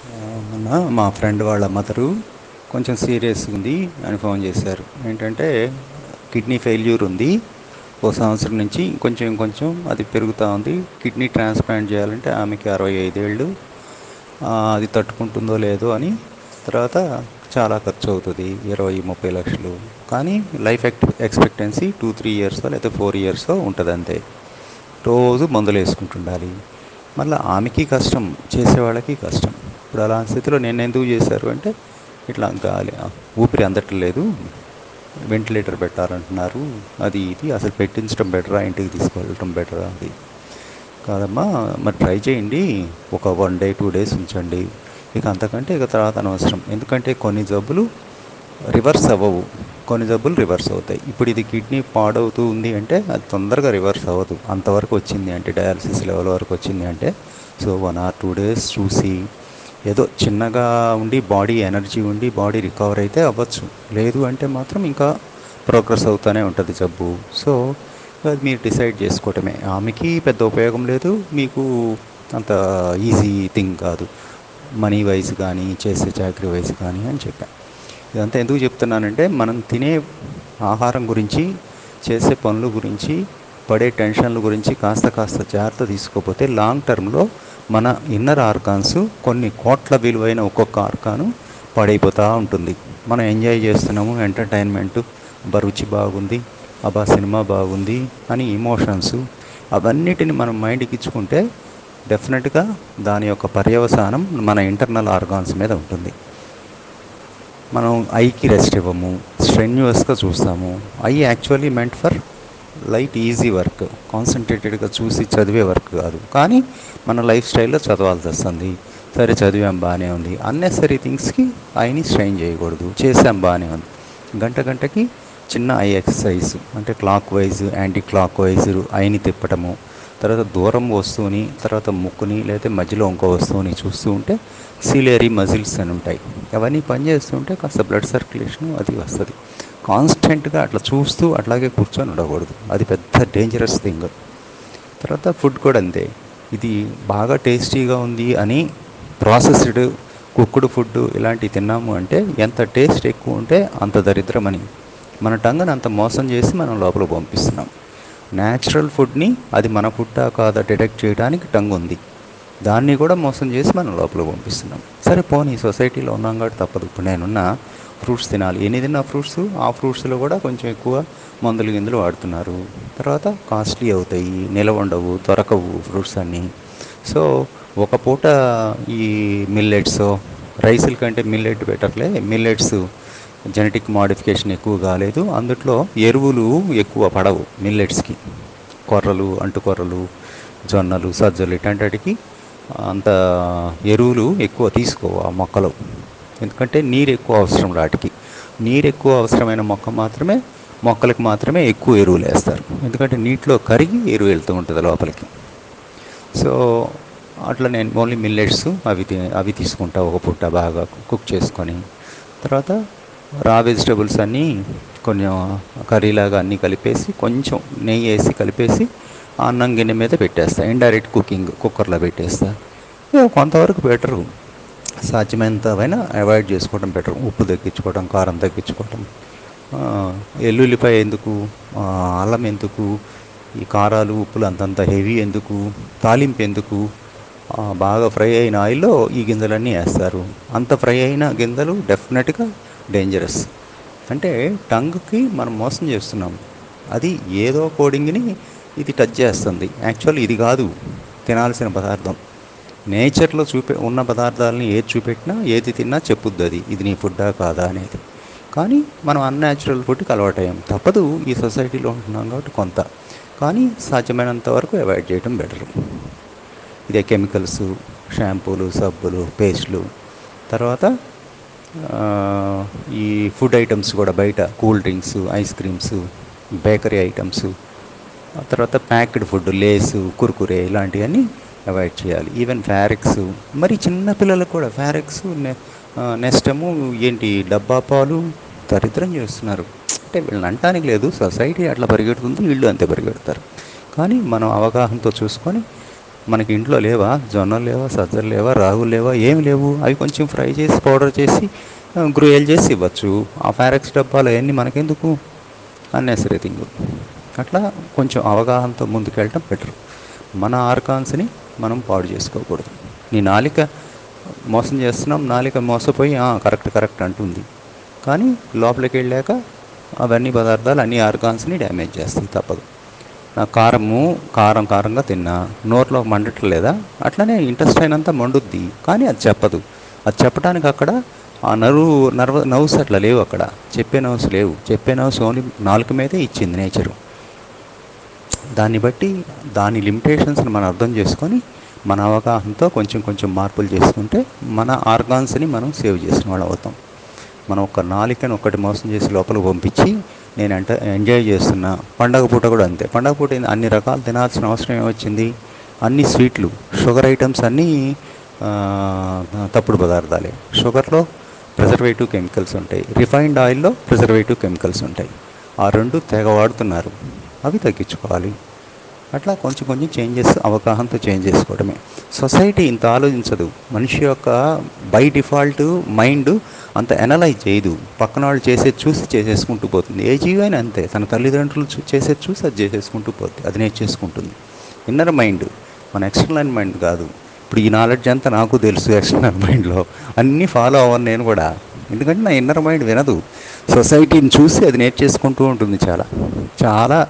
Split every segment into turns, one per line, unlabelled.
మొన్న మా ఫ్రెండ్ వాళ్ళ మదరు కొంచెం సీరియస్ ఉంది అని ఫోన్ చేశారు ఏంటంటే కిడ్నీ ఫెయిల్యూర్ ఉంది ఓ సంవత్సరం నుంచి ఇంకొంచెం ఇంకొంచెం అది పెరుగుతూ ఉంది కిడ్నీ ట్రాన్స్ప్లాంట్ చేయాలంటే ఆమెకి అరవై ఐదేళ్ళు ఆ, అది తట్టుకుంటుందో లేదో అని తర్వాత చాలా ఖర్చు అవుతుంది ఇరవై ముప్పై లక్షలు కానీ life expectancy two three years లేకపోతే ఫోర్ ఇయర్స్ ఉంటుంది అంతే రోజు మందులు వేసుకుంటుండాలి మళ్ళీ ఆమెకి కష్టం చేసేవాళ్ళకి కష్టం ఇప్పుడు అలాంటి స్థితిలో నేను ఎందుకు చేశారు అంటే ఇట్లా గాలి ఊపిరి అందట్లేదు వెంటిలేటర్ పెట్టాలంటున్నారు అది ఇది అసలు పెట్టించడం బెటరా ఇంటికి తీసుకెళ్ళటం బెటరా అది కాదమ్మా మరి ట్రై చేయండి ఒక వన్ డే టూ డేస్ ఉంచండి ఇక అంతకంటే ఇక తర్వాత అనవసరం ఎందుకంటే కొన్ని జబ్బులు రివర్స్ అవ్వవు కొన్ని జబ్బులు రివర్స్ అవుతాయి ఇప్పుడు ఇది కిడ్నీ పాడవుతూ ఉంది అంటే అది తొందరగా రివర్స్ అవ్వదు అంతవరకు వచ్చింది అంటే డయాలసిస్ లెవెల్ వరకు వచ్చింది అంటే so one or two days చూసి ఏదో చిన్నగా ఉండి బాడీ ఎనర్జీ ఉండి బాడీ రికవర్ అయితే అవ్వచ్చు లేదు అంటే మాత్రం ఇంకా ప్రోగ్రెస్ అవుతూనే ఉంటుంది జబ్బు సో అది మీరు డిసైడ్ చేసుకోవటమే ఆమెకి పెద్ద ఉపయోగం లేదు మీకు అంత ఈజీ థింగ్ కాదు మనీ వైజ్ కానీ చేసే చాకరీ వైజ్ కానీ అని చెప్పాను ఇదంతా ఎందుకు చెప్తున్నానంటే మనం తినే ఆహారం గురించి చేసే పనుల గురించి పడే టెన్షన్ల గురించి కాస్త కాస్త జాగ్రత్త తీసుకోకపోతే లాంగ్ టర్మ్లో మన ఇన్నర్ ఆర్గాన్స్ కొన్ని కోట్ల విలువైన ఒక్కొక్క ఆర్గాను పడైపోతూ ఉంటుంది మనం ఎంజాయ్ చేస్తున్నాము ఎంటర్టైన్మెంట్ అబ్బా రుచి బాగుంది అబ్బా సినిమా బాగుంది అని ఇమోషన్స్ అవన్నిటిని మనం మైండ్కి ఇచ్చుకుంటే డెఫినెట్గా దాని యొక్క పర్యవసానం మన ఇంటర్నల్ ఆర్గాన్స్ మీద ఉంటుంది మనం ఐకి రెస్ట్ ఇవ్వము స్ట్రెన్యూస్గా చూస్తాము I actually meant for light easy work కాన్సన్ట్రేటెడ్గా చూసి చదివే వర్క్ కాదు కానీ మన లైఫ్ స్టైల్లో చదవాల్సి వస్తుంది సరే చదివాం బాగానే ఉంది అన్నెసరీ థింగ్స్కి ఐని స్ట్రెయిన్ చేయకూడదు చేసాం బాగానే ఉంది గంట గంటకి చిన్న ఐ ఎక్సర్సైజ్ అంటే clockwise anti clockwise ఐని తిప్పటము తర్వాత దూరం వస్తువుని తర్వాత ముక్కుని లేకపోతే మధ్యలో ఇంకో వస్తువుని చూస్తూ ఉంటే సిలియరీ మజిల్స్ అని ఉంటాయి అవన్నీ పనిచేస్తుంటే కాస్త బ్లడ్ సర్క్యులేషన్ అది వస్తుంది కాన్స్టెంట్గా అట్లా చూస్తూ అట్లాగే కూర్చొని ఉండకూడదు అది పెద్ద డేంజరస్ థింగ్ తర్వాత ఫుడ్ కూడా అంతే ఇది బాగా టేస్టీగా ఉంది అని ప్రాసెస్డ్ కుక్డ్ ఫుడ్ ఇలాంటివి తిన్నాము అంటే ఎంత టేస్ట్ ఎక్కువ ఉంటే అంత దరిద్రమని మన టంగని అంత మోసం చేసి మనం లోపల పంపిస్తున్నాం న్యాచురల్ ఫుడ్ని అది మన ఫుడ్డా కాదా డిటెక్ట్ చేయడానికి టంగ్ ఉంది దాన్ని కూడా మోసం చేసి మనం లోపల పంపిస్తున్నాం సరే పోనీ సొసైటీలో ఉన్నాం కాబట్టి తప్పదు ఇప్పుడు నేనున్న ఫ్రూట్స్ తినాలి ఎన్ని తిన్నా ఫ్రూట్స్ ఆ ఫ్రూట్స్లో కూడా కొంచెం ఎక్కువ మందులు గిందులు వాడుతున్నారు తర్వాత కాస్ట్లీ అవుతాయి నిలవ ఉండవు దొరకవు ఫ్రూట్స్ అన్నీ సో ఒక పూట ఈ మిల్లెట్స్ రైసుల కంటే మిల్లెట్ బెటర్లే మిల్లెట్స్ జెనెటిక్ మాడిఫికేషన్ ఎక్కువ కాలేదు అందుట్లో ఎరువులు ఎక్కువ పడవు మిల్లెట్స్కి కొర్రలు అంటుకొర్రలు జొన్నలు సజ్జలు ఇట్లాంటికి అంత ఎరువులు ఎక్కువ తీసుకోవు ఆ మొక్కలు ఎందుకంటే నీరు ఎక్కువ అవసరం వాటికి నీరు ఎక్కువ అవసరమైన మొక్క మాత్రమే మొక్కలకు మాత్రమే ఎక్కువ ఎరువులు వేస్తారు ఎందుకంటే నీటిలో కరిగి ఎరువు వెళ్తూ ఉంటుంది లోపలికి సో అట్లా నేను ఓన్లీ మిల్లెట్స్ అవి తి- అవి తీసుకుంటా ఒక పూట బాగా కుక్ చేసుకొని తర్వాత రా వెజిటబుల్స్ అన్నీ కొంచెం కర్రీలాగా అన్నీ కలిపేసి కొంచెం నెయ్యి వేసి కలిపేసి ఆ అన్నం గిన్నె మీద పెట్టేస్తా ఇండైరెక్ట్ కుకింగ్ కుక్కర్లో పెట్టేస్తా ఇక కొంతవరకు బెటరు సాధ్యమైనంతవైనా అవాయిడ్ చేసుకోవడం బెటర్ ఉప్పు తగ్గించుకోవడం కారం తగ్గించుకోవడం ఆ, ఎల్లుల్లిపాయ ఎందుకు ఆ, అల్లం ఎందుకు ఈ కారాలు ఉప్పులు అంతంత హెవీ ఎందుకు తాలింపు ఎందుకు ఆ, బాగా ఫ్రై అయిన ఆయిల్లో ఈ గింజలన్నీ వేస్తారు అంత ఫ్రై అయిన గింజలు డెఫినెట్గా డేంజరస్ అంటే టంగ్కి మనం మోసం చేస్తున్నాం అది ఏదో కోడింగ్ని ఇది టచ్ చేస్తుంది యాక్చువల్ ఇది కాదు తినాల్సిన పదార్థం నేచర్లో చూపే ఉన్న పదార్థాలని ఏది చూపెట్టినా ఏది తిన్నా చెప్పుద్ది అది ఇది నీ ఫుడ్డా కాదా అనేది కానీ మనం అన్యాచురల్ ఫుడ్కి అలవాటయ్యాం తప్పదు ఈ సొసైటీలో ఉంటున్నాం కాబట్టి కొంత కానీ సాధ్యమైనంత వరకు అవాయిడ్ చేయడం బెటర్ ఇదే కెమికల్స్ షాంపూలు సబ్బులు పేస్ట్లు తర్వాత ఆ, ఈ ఫుడ్ ఐటమ్స్ కూడా బయట cool drinks ice creams bakery items ఆ తర్వాత ప్యాక్డ్ ఫుడ్ లేసు కుర్కురే ఇలాంటివన్నీ అవాయిడ్ చేయాలి ఈవెన్ ఫ్యారెక్స్ మరి చిన్న పిల్లలకు కూడా ఫ్యారెక్స్ నెక్స్టము ఏంటి డబ్బా పాలు దరిద్రం చేస్తున్నారు అంటే వీళ్ళని అంటానికి లేదు సొసైటీ అట్లా పరిగెడుతుంది వీళ్ళు అంతే పరిగెడతారు కానీ మనం అవగాహనతో చూసుకొని మనకి ఇంట్లో లేవా జొన్నలు లేవా సజ్జలు లేవా రాగులు లేవా ఏమి లేవు అవి కొంచెం ఫ్రై చేసి పౌడర్ చేసి గ్రోయల్ చేసి ఇవ్వచ్చు ఆ ఫారెక్స్ డబ్బాలు అవన్నీ మనకెందుకు అన్నెసరీ థింగ్ అట్లా కొంచెం అవగాహనతో ముందుకెళ్ళటం బెటర్ మన ఆర్గాన్స్ని మనం పాడు చేసుకోకూడదు నీ నాలిక మోసం చేస్తున్నాం నాలిక మోసపోయి "ఆ, కరెక్ట్ కరెక్ట్ అంటుంది కానీ లోపలికి వెళ్ళాక అవన్నీ పదార్థాలు అన్ని ఆర్గాన్స్ని డ్యామేజ్ చేస్తాయి తప్పదు నా కారము కారం కారంగా తిన్నా నోట్లో మండట్లేదా అట్లనే ఇంటెస్టైన్ అంతా మండుద్ది కానీ అది చెప్పదు అది చెప్పడానికి అక్కడ ఆ నరువు నర్వ నవ్స్ అట్లా లేవు అక్కడ చెప్పే నవ్స్ లేవు చెప్పే నవ్స్ ఓన్లీ నాలుగు మీదే ఇచ్చింది నేచరు దాన్ని బట్టి దాని లిమిటేషన్స్ని మనం అర్థం చేసుకొని మన అవగాహనతో కొంచెం కొంచెం మార్పులు చేసుకుంటే మన ఆర్గాన్స్ని మనం సేవ్ చేసిన వాళ్ళు అవుతాం మనం ఒక నాలికని ఒకటి మోసం చేసి లోపలికి పంపించి నేను అంటే ఎంజాయ్ చేస్తున్నా పండగ పూట కూడా అంతే పండగ పూట ఏంది? అన్ని రకాలు తినాల్సిన అవసరం ఏమొచ్చింది అన్ని స్వీట్లు షుగర్ ఐటమ్స్ అన్నీ ఆ, తప్పుడు పదార్థాలే షుగర్లో ప్రిజర్వేటివ్ కెమికల్స్ ఉంటాయి రిఫైన్డ్ ఆయిల్లో ప్రిజర్వేటివ్ కెమికల్స్ ఉంటాయి ఆ రెండు తెగ వాడుతున్నారు అవి తగ్గించుకోవాలి అట్లా కొంచెం కొంచెం చేంజెస్ అవగాహనతో చేంజ్ చేసుకోవడమే సొసైటీ ఇంత ఆలోచించదు మనిషి యొక్క బై డిఫాల్ట్ మైండ్ అంత ఎనలైజ్ చేయదు పక్కన వాళ్ళు చేసేది చూసి చేసేసుకుంటూ పోతుంది ఏ జీవి అయినా అంతే తన తల్లిదండ్రులు చూ- చేసేది చూసి అది చేసేసుకుంటూ పోతుంది అది నేర్చేసుకుంటుంది ఇన్నర్ మైండ్ మన ఎక్స్టర్నల్ మైండ్ కాదు ఇప్పుడు ఈ నాలెడ్జ్ అంతా నాకు తెలుసు ఎక్స్టర్నల్ మైండ్లో అన్నీ ఫాలో అవ్వను నేను కూడా ఎందుకంటే నా ఇన్నర్ మైండ్ వినదు సొసైటీని చూసి అది నేర్చేసుకుంటూ ఉంటుంది చాలా చాలా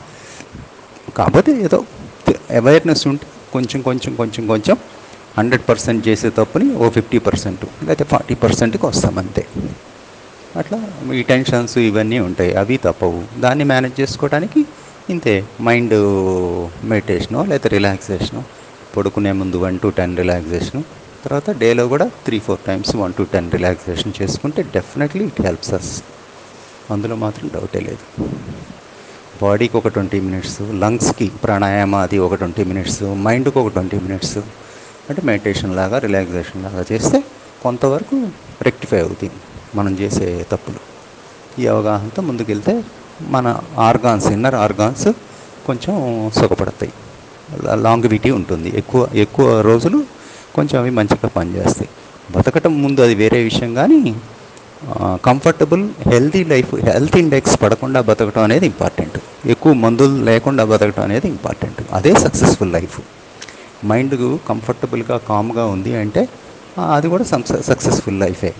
కాకపోతే ఏదో అవేర్నెస్ ఉంటే కొంచెం కొంచెం కొంచెం కొంచెం హండ్రెడ్ పర్సెంట్ చేసే తప్పుని ఓ ఫిఫ్టీ పర్సెంట్ లేకపోతే ఫార్టీ పర్సెంట్కి వస్తాం అంతే అట్లా ఈ టెన్షన్స్ ఇవన్నీ ఉంటాయి అవి తప్పవు దాన్ని మేనేజ్ చేసుకోవడానికి ఇంతే మైండ్ మెడిటేషను లేకపోతే రిలాక్సేషను పడుకునే ముందు వన్ టు టెన్ రిలాక్సేషను తర్వాత డేలో కూడా three four times one two ten relaxation చేసుకుంటే డెఫినెట్లీ ఇట్ హెల్ప్స్ అస్ అందులో మాత్రం డౌటే లేదు బాడీకి ఒక ట్వంటీ మినిట్స్ లంగ్స్కి ప్రాణాయామ అది ఒక ట్వంటీ మినిట్స్ మైండ్కి ఒక ట్వంటీ మినిట్స్ అంటే మెడిటేషన్ లాగా రిలాక్సేషన్ లాగా చేస్తే కొంతవరకు రెక్టిఫై అవుతాయి మనం చేసే తప్పులు ఈ అవగాహనతో ముందుకెళ్తే మన ఆర్గాన్స్ ఇన్నర్ ఆర్గాన్స్ కొంచెం సుఖపడతాయి లాంగివిటీ ఉంటుంది ఎక్కువ ఎక్కువ రోజులు కొంచెం అవి మంచిగా పనిచేస్తాయి బతకటం ముందు అది వేరే విషయం కానీ comfortable healthy life health index పడకుండా బతకడం అనేది ఇంపార్టెంట్ ఎక్కువ మందులు లేకుండా బతకడం అనేది ఇంపార్టెంట్ అదే సక్సెస్ఫుల్ లైఫ్ మైండ్ కంఫర్టబుల్గా కామ్గా ఉంది అంటే ఆ, అది కూడా సక్సెస్ఫుల్ లైఫే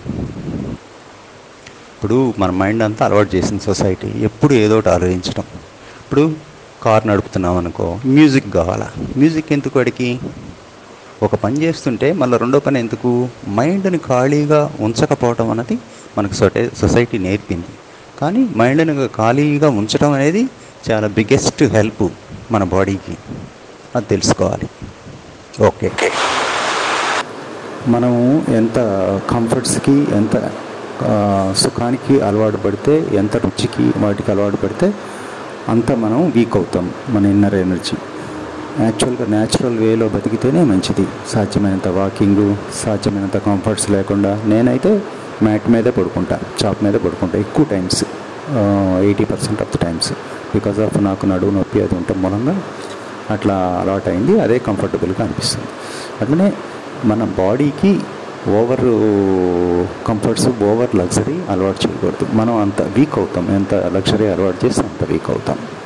ఇప్పుడు మన మైండ్ అంతా అలవాటు చేసింది సొసైటీ ఎప్పుడు ఏదో ఒకటి ఆలోచించడం ఇప్పుడు కార్ నడుపుతున్నాం అనుకో మ్యూజిక్ కావాలా మ్యూజిక్ ఎందుకు అడిగి ఒక పని చేస్తుంటే మళ్ళీ రెండో పని ఎందుకు మైండ్ని ఖాళీగా ఉంచకపోవటం అన్నది మనకు సొటై సొసైటీ నేర్పింది కానీ మైండ్ని ఖాళీగా ఉంచడం అనేది చాలా బిగ్గెస్ట్ హెల్ప్ మన బాడీకి అది తెలుసుకోవాలి ఓకే మనము ఎంత కంఫర్ట్స్కి ఎంత ఆ, సుఖానికి అలవాటు పడితే ఎంత రుచికి వాటికి అలవాటు పడితే అంత మనం వీక్ అవుతాం మన ఇన్నర్ ఎనర్జీ యాక్చువల్గా న్యాచురల్ వేలో బతికితేనే మంచిది సాధ్యమైనంత వాకింగ్ సాధ్యమైనంత కంఫర్ట్స్ లేకుండా నేనైతే మ్యాట్ మీదే పడుకుంటా చాప్ మీద పడుకుంటా ఎక్కువ times eighty percent of the times because of నాకు నడువు నొప్పి అది ఉండటం మూలంగా అట్లా అలవాటు అయింది అదే కంఫర్టబుల్గా అనిపిస్తుంది అట్లనే మన బాడీకి ఓవర్ కంఫర్ట్స్ ఓవర్ లగ్జరీ అలవాటు చేయకూడదు మనం అంత వీక్ అవుతాం ఎంత లగ్జరీ అలవాటు చేస్తే అంత వీక్ అవుతాం